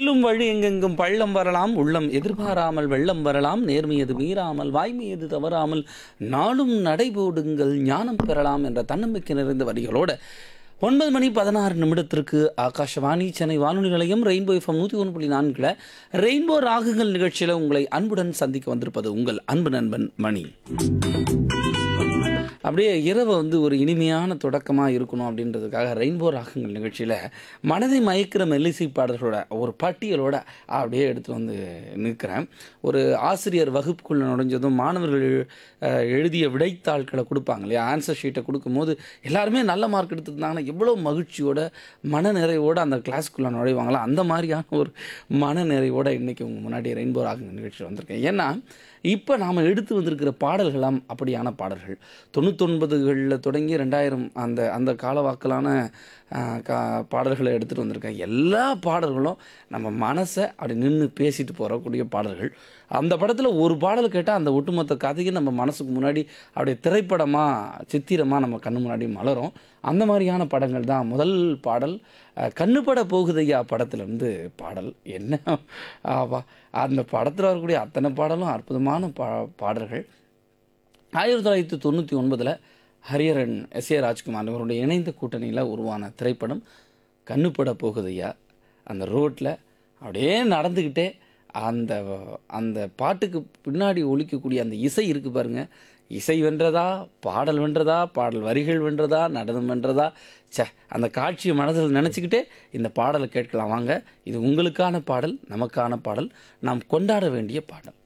செல்லும் வழி எங்கெங்கும் பள்ளம் வரலாம் உள்ளம் எதிர்பாராமல் வெள்ளம் வரலாம் நேர்மையது மீறாமல் வாய்மையது தவறாமல் நாளும் நடைபோடுங்கள் ஞானம் பெறலாம் என்ற தன்னம்பிக்கை நிறைந்த வரிகளோட ஒன்பது மணி பதினாறு நிமிடத்திற்கு ஆகாஷவாணி சென்னை வானொலி நிலையம் ரெயின்போ எஃப்எம் நூற்றி ஒன்று புள்ளி நான்கில் ரெயின்போ ராகுகள் நிகழ்ச்சியில் உங்களை அன்புடன் சந்திக்க வந்திருப்பது உங்கள் அன்பு நண்பன் மணி அப்படியே இரவு வந்து ஒரு இனிமையான தொடக்கமாக இருக்கணும் அப்படின்றதுக்காக ரெயின்போ ராகங்கள் நிகழ்ச்சியில் மனதை மயக்கிற மெல்லிசை பாடல்களோட ஒரு பட்டியலோட அப்படியே எடுத்து வந்து நிற்கிறேன் ஒரு ஆசிரியர் வகுப்புக்குள்ளே நுழைஞ்சதும் மாணவர்கள் அஹ், எழுதிய விடைத்தாள்களை கொடுப்பாங்க இல்லையா ஆன்சர் ஷீட்டை கொடுக்கும்போது எல்லாருமே நல்ல மார்க் எடுத்திருந்தாங்கன்னா எவ்வளோ மகிழ்ச்சியோட மன நிறைவோட அந்த கிளாஸ்க்குள்ளே நுழைவாங்களா அந்த மாதிரியான ஒரு மன நிறைவோட இன்றைக்கி உங்கள் முன்னாடி ரெயின்போ ராகங்கள் நிகழ்ச்சியில் வந்திருக்கேன் ஏன்னா இப்போ நாம் எடுத்து வந்திருக்கிற பாடல்களாம் அப்படியான பாடல்கள் தொண்ணூத்தொன்பதுகளில் தொடங்கி ரெண்டாயிரம் அந்த அந்த காலவாக்கலான ஆஹ், கா பாடல்களை எடுத்துகிட்டு வந்திருக்கேன் எல்லா பாடல்களும் நம்ம மனசை அப்படி நின்று பேசிட்டு போகக்கூடிய பாடல்கள் அந்த படத்தில் ஒரு பாடல் கேட்டால் அந்த ஒட்டுமொத்த கதையும் நம்ம மனசுக்கு முன்னாடி அப்படியே திரைப்படமாக சித்திரமாக நம்ம கண்ணு முன்னாடி மலரும் அந்த மாதிரியான படங்கள் தான் முதல் பாடல் அஹ், கண்ணுப்பட போகுதையா படத்துலேருந்து பாடல் என்ன ஆவா அந்த படத்தில் வரக்கூடிய அத்தனை பாடலும் அற்புதமான பா பாடல்கள் ஆயிரத்தி தொள்ளாயிரத்தி தொண்ணூற்றி ஒன்பதில் ஹரியரன் எஸ் ஏ ராஜ்குமார் இவருடைய இணைந்த கூட்டணியில் உருவான திரைப்படம் கண்ணுப்பட போகுதையா அந்த ரோட்டில் அப்படியே நடந்துக்கிட்டே அந்த அந்த பாட்டுக்கு பின்னாடி ஒலிக்கக்கூடிய அந்த இசை இருக்குது பாருங்க இசை வென்றதா பாடல் வென்றதா பாடல் வரிகள் வென்றதா நடனம் வென்றதா ச்சே அந்த காட்சியை மனதில் நினச்சிக்கிட்டே இந்த பாடலை கேட்கலாம் வாங்க இது உங்களுக்கான பாடல் நமக்கான பாடல் நாம் கொண்டாட வேண்டிய பாடல்